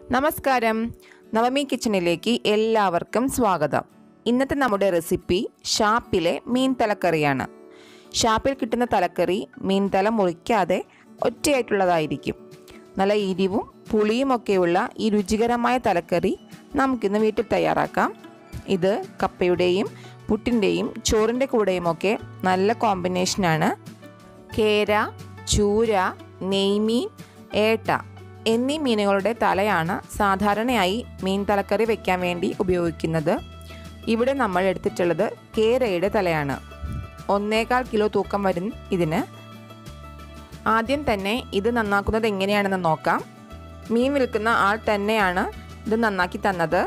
നമസ്കാരം നവമി കിച്ചണിലേക്ക് എല്ലാവർക്കും സ്വാഗതം ഇന്നത്തെ നമ്മുടെ റെസിപ്പി ഷാപ്പിലെ മീൻ തലക്കറിയാണ് ഷാപ്പിൽ കിട്ടുന്ന തലക്കറി മീൻ തല മുറിക്കാതെ ഒറ്റയായിട്ടുള്ളതായിരിക്കും നല്ല എരിവും പുളിയുമൊക്കെയുള്ള ഈ രുചികരമായ തലക്കറി നമുക്കിന്ന് വീട്ടിൽ തയ്യാറാക്കാം ഇത് കപ്പയുടെയും പുട്ടിൻ്റെയും ചോറിൻ്റെ കൂടെയുമൊക്കെ നല്ല കോമ്പിനേഷനാണ് കേര ചൂര നെയ്മീൻ ഏട്ട എന്നീ മീനുകളുടെ തലയാണ് സാധാരണയായി മീൻ തലക്കറി വെക്കാൻ വേണ്ടി ഉപയോഗിക്കുന്നത് ഇവിടെ നമ്മൾ എടുത്തിട്ടുള്ളത് കേരയുടെ തലയാണ് ഒന്നേകാൽ കിലോ തൂക്കം വരും ഇതിന് ആദ്യം തന്നെ ഇത് നന്നാക്കുന്നത് എങ്ങനെയാണെന്ന് നോക്കാം മീൻ വിൽക്കുന്ന ആൾ തന്നെയാണ് ഇത് നന്നാക്കി തന്നത്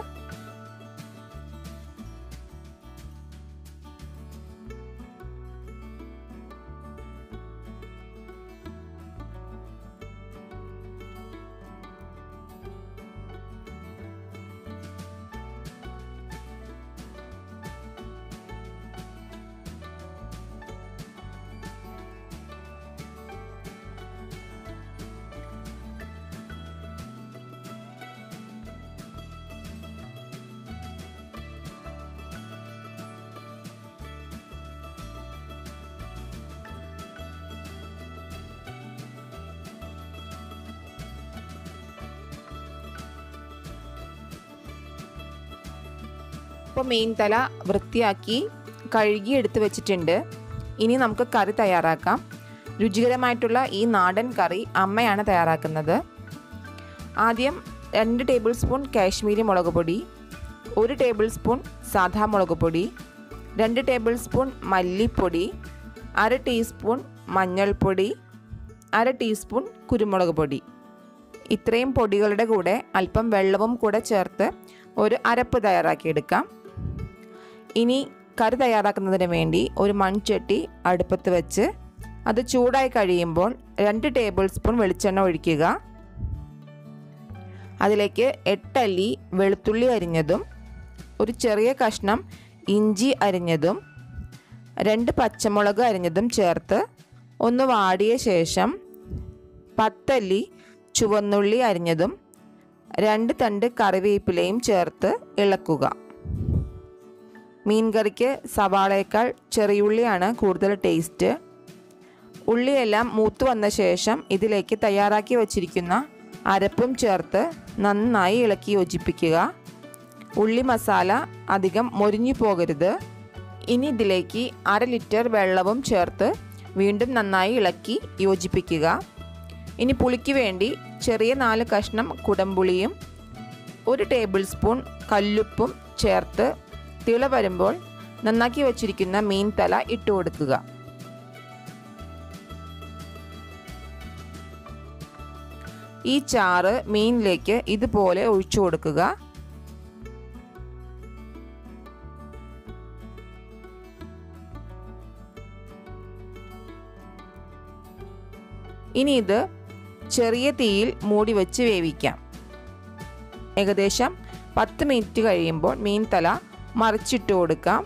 ഇപ്പോൾ മെയിൻ തല വൃത്തിയാക്കി കഴുകി എടുത്ത് വെച്ചിട്ടുണ്ട് ഇനി നമുക്ക് കറി തയ്യാറാക്കാം രുചികരമായിട്ടുള്ള ഈ നാടൻ കറി അമ്മയാണ് തയ്യാറാക്കുന്നത് ആദ്യം രണ്ട് ടേബിൾ സ്പൂൺ കാശ്മീരി മുളക് പൊടി ഒരു ടേബിൾ സ്പൂൺ സാധാ മുളക് പൊടി രണ്ട് ടേബിൾ സ്പൂൺ മല്ലിപ്പൊടി അര ടീസ്പൂൺ മഞ്ഞൾപ്പൊടി അര ടീസ്പൂൺ കുരുമുളക് പൊടി ഇത്രയും പൊടികളുടെ കൂടെ അല്പം വെള്ളവും കൂടെ ചേർത്ത് ഒരു അരപ്പ് തയ്യാറാക്കിയെടുക്കാം ഇനി കറി തയ്യാറാക്കുന്നതിന് വേണ്ടി ഒരു മൺചട്ടി അടുപ്പത്ത് വെച്ച് അത് ചൂടായി കഴിയുമ്പോൾ രണ്ട് ടേബിൾ സ്പൂൺ വെളിച്ചെണ്ണ ഒഴിക്കുക അതിലേക്ക് എട്ടല്ലി വെളുത്തുള്ളി അരിഞ്ഞതും ഒരു ചെറിയ കഷ്ണം ഇഞ്ചി അരിഞ്ഞതും രണ്ട് പച്ചമുളക് അരിഞ്ഞതും ചേർത്ത് ഒന്ന് വാടിയ ശേഷം പത്തല്ലി ചുവന്നുള്ളി അരിഞ്ഞതും രണ്ട് തണ്ട് കറിവേപ്പിലയും ചേർത്ത് ഇളക്കുക മീൻ കറിക്ക് സവാളയേക്കാൾ ചെറിയുള്ളിയാണ് കൂടുതൽ ടേസ്റ്റ് ഉള്ളിയെല്ലാം മൂത്ത് വന്ന ശേഷം ഇതിലേക്ക് തയ്യാറാക്കി വച്ചിരിക്കുന്ന അരപ്പും ചേർത്ത് നന്നായി ഇളക്കി യോജിപ്പിക്കുക ഉള്ളി മസാല അധികം മൊരിഞ്ഞു പോകരുത് ഇനി ഇതിലേക്ക് അര ലിറ്റർ വെള്ളവും ചേർത്ത് വീണ്ടും നന്നായി ഇളക്കി യോജിപ്പിക്കുക ഇനി പുളിക്ക് വേണ്ടി ചെറിയ നാല് കഷ്ണം കുടംപുളിയും ഒരു ടേബിൾ സ്പൂൺ കല്ലുപ്പും ചേർത്ത് തിള വരുമ്പോൾ നന്നാക്കി വച്ചിരിക്കുന്ന മീൻ തല ഇട്ട് കൊടുക്കുക ഈ ചാറ് മീനിലേക്ക് ഇതുപോലെ ഒഴിച്ചു കൊടുക്കുക ഇനി ഇത് ചെറിയ തീയിൽ മൂടി വെച്ച് വേവിക്കാം ഏകദേശം പത്ത് മിനിറ്റ് കഴിയുമ്പോൾ മീൻ തല മറിച്ചിട്ട് കൊടുക്കാം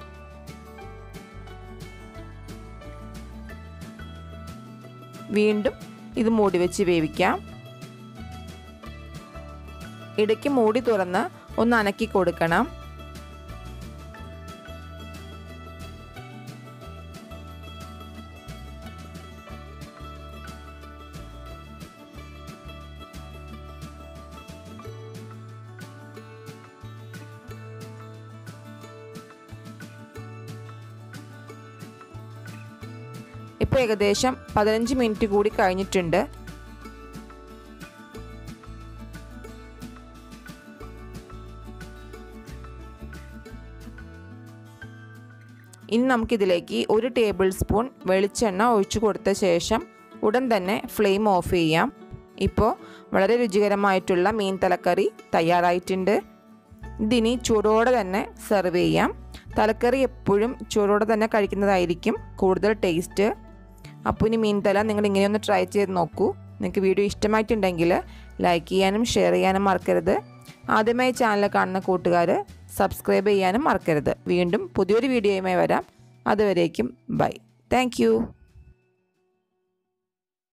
വീണ്ടും ഇത് മൂടി വെച്ച് വേവിക്കാം ഇടയ്ക്ക് മൂടി തുറന്ന് ഒന്ന് അനക്കി കൊടുക്കണം ഇപ്പോൾ ഏകദേശം പതിനഞ്ച് മിനിറ്റ് കൂടി കഴിഞ്ഞിട്ടുണ്ട് ഇനി നമുക്കിതിലേക്ക് ഒരു ടേബിൾ സ്പൂൺ വെളിച്ചെണ്ണ ഒഴിച്ചു കൊടുത്ത ശേഷം ഉടൻ തന്നെ ഫ്ലെയിം ഓഫ് ചെയ്യാം ഇപ്പോൾ വളരെ രുചികരമായിട്ടുള്ള മീൻ തലക്കറി തയ്യാറായിട്ടുണ്ട് ഇതിനി ചൂടോടെ തന്നെ സെർവ് ചെയ്യാം തലക്കറി എപ്പോഴും ചൂടോടെ തന്നെ കഴിക്കുന്നതായിരിക്കും കൂടുതൽ ടേസ്റ്റ് അപ്പോൾ ഇനി മീൻ തല നിങ്ങൾ ഇങ്ങനെയൊന്ന് ട്രൈ ചെയ്ത് നോക്കൂ നിങ്ങൾക്ക് വീഡിയോ ഇഷ്ടമായിട്ടുണ്ടെങ്കിൽ ലൈക്ക് ചെയ്യാനും ഷെയർ ചെയ്യാനും മറക്കരുത് ആദ്യമായി ചാനൽ കാണുന്ന കൂട്ടുകാർ സബ്സ്ക്രൈബ് ചെയ്യാനും മറക്കരുത് വീണ്ടും പുതിയൊരു വീഡിയോയുമായി വരാം അതുവരേക്കും ബൈ താങ്ക്